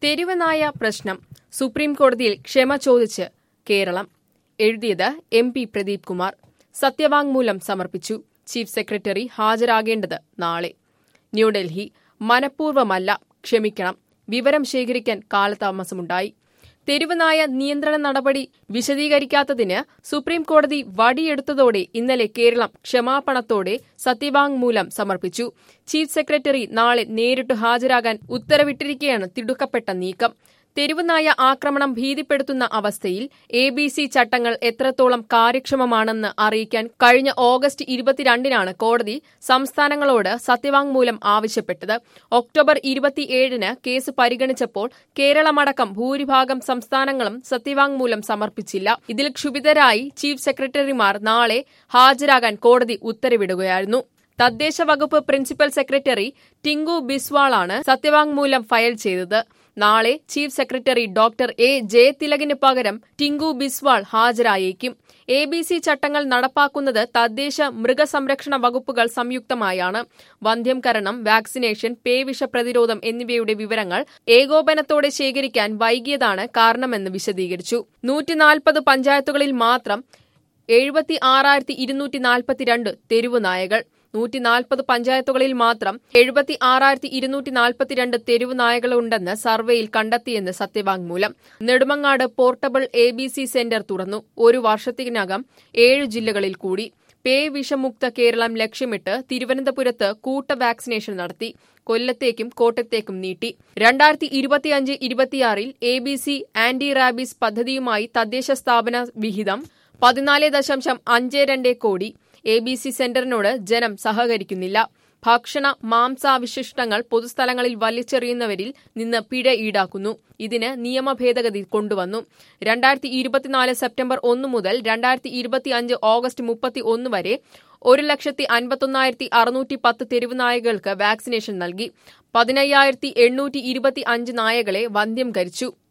തെരുവ് നായ പ്രശ്നം സുപ്രീം കോടതിയിൽ ക്ഷമ ചോദിച്ച് കേരളം എഴുതിയത് എം പി പ്രദീപ് കുമാർ സത്യവാങ്മൂലം സമർപ്പിച്ചു ചീഫ് സെക്രട്ടറി ഹാജരാകേണ്ടത് നാളെ ന്യൂഡൽഹി മനഃപൂർവ്വമല്ല ക്ഷമിക്കണം വിവരം ശേഖരിക്കാൻ കാലതാമസമുണ്ടായി തെരുവുനായ നിയന്ത്രണ നടപടി വിശദീകരിക്കാത്തതിന് സുപ്രീം കോടതി വടിയെടുത്തതോടെ ഇന്നലെ കേരളം ക്ഷമാപണത്തോടെ സത്യവാങ്മൂലം സമർപ്പിച്ചു ചീഫ് സെക്രട്ടറി നാളെ നേരിട്ട് ഹാജരാകാൻ ഉത്തരവിട്ടിരിക്കെയാണ് തിടുക്കപ്പെട്ട നീക്കം തെരുവുനായ ആക്രമണം ഭീതിപ്പെടുത്തുന്ന അവസ്ഥയിൽ എ ബി സി ചട്ടങ്ങൾ എത്രത്തോളം കാര്യക്ഷമമാണെന്ന് അറിയിക്കാൻ കഴിഞ്ഞ ഓഗസ്റ്റ് ഇരുപത്തിരണ്ടിനാണ് കോടതി സംസ്ഥാനങ്ങളോട് സത്യവാങ്മൂലം ആവശ്യപ്പെട്ടത് ഒക്ടോബർ ഇരുപത്തിയേഴിന് കേസ് പരിഗണിച്ചപ്പോൾ കേരളമടക്കം ഭൂരിഭാഗം സംസ്ഥാനങ്ങളും സത്യവാങ്മൂലം സമർപ്പിച്ചില്ല ഇതിൽ ക്ഷുഭിതരായി ചീഫ് സെക്രട്ടറിമാർ നാളെ ഹാജരാകാൻ കോടതി ഉത്തരവിടുകയായിരുന്നു തദ്ദേശ വകുപ്പ് പ്രിൻസിപ്പൽ സെക്രട്ടറി ടിങ്കു ബിസ്വാളാണ് സത്യവാങ്മൂലം ഫയൽ ചെയ്തത് നാളെ ചീഫ് സെക്രട്ടറി ഡോക്ടർ എ ജയതിലകിന് പകരം ടിങ്കു ബിസ്വാൾ ഹാജരായേക്കും എ ബി സി ചട്ടങ്ങൾ നടപ്പാക്കുന്നത് തദ്ദേശ മൃഗസംരക്ഷണ വകുപ്പുകൾ സംയുക്തമായാണ് വന്ധ്യംകരണം വാക്സിനേഷൻ പേവിഷ പ്രതിരോധം എന്നിവയുടെ വിവരങ്ങൾ ഏകോപനത്തോടെ ശേഖരിക്കാൻ വൈകിയതാണ് കാരണമെന്ന് വിശദീകരിച്ചു നൂറ്റിനാൽപ്പത് പഞ്ചായത്തുകളിൽ മാത്രം എഴുപത്തി ആറായിരത്തി ഇരുന്നൂറ്റി നാൽപ്പത്തിരണ്ട് തെരുവു നായകൾ നൂറ്റി നാൽപ്പത് പഞ്ചായത്തുകളിൽ മാത്രം എഴുപത്തി ആറായിരത്തി ഇരുന്നൂറ്റി നാൽപ്പത്തിരണ്ട് തെരുവു നായകളുണ്ടെന്ന് സർവേയിൽ കണ്ടെത്തിയെന്ന് സത്യവാങ്മൂലം Nedumangad portable A B C centre തുറന്നു ഒരു വർഷത്തിനകം ഏഴ് ജില്ലകളിൽ കൂടി പേ വിഷമുക്ത കേരളം ലക്ഷ്യമിട്ട് തിരുവനന്തപുരത്ത് കൂട്ട വാക്സിനേഷൻ നടത്തി കൊല്ലത്തേക്കും കോട്ടയത്തേക്കും നീട്ടി രണ്ടായിരത്തി ഇരുപത്തിയഞ്ച് ഇരുപത്തിയാറിൽ A B C anti rabies പദ്ധതിയുമായി തദ്ദേശ സ്ഥാപന വിഹിതം പതിനാല് ദശാംശം അഞ്ച് രണ്ട് കോടി എ ബി സി സെന്ററിനോട് ജനം സഹകരിക്കുന്നില്ല ഭക്ഷണ മാംസാവശിഷ്ടങ്ങൾ പൊതുസ്ഥലങ്ങളിൽ വലിച്ചെറിയുന്നവരിൽ നിന്ന് പിഴ ഈടാക്കുന്നു ഇതിന് നിയമ ഭേദഗതി കൊണ്ടുവന്നു രണ്ടായിരത്തി ഇരുപത്തിനാല് സെപ്റ്റംബർ ഒന്ന് മുതൽ രണ്ടായിരത്തി ഇരുപത്തിയഞ്ച് ഓഗസ്റ്റ് മുപ്പത്തി ഒന്ന് വരെ ഒരു ലക്ഷത്തി അൻപത്തൊന്നായിരത്തി അറുന്നൂറ്റി പത്ത് തെരുവ് നായകൾക്ക് വാക്സിനേഷൻ നൽകി പതിനയ്യായിരത്തി എണ്ണൂറ്റി ഇരുപത്തി അഞ്ച് നായകളെ വന്ധ്യംകരിച്ചു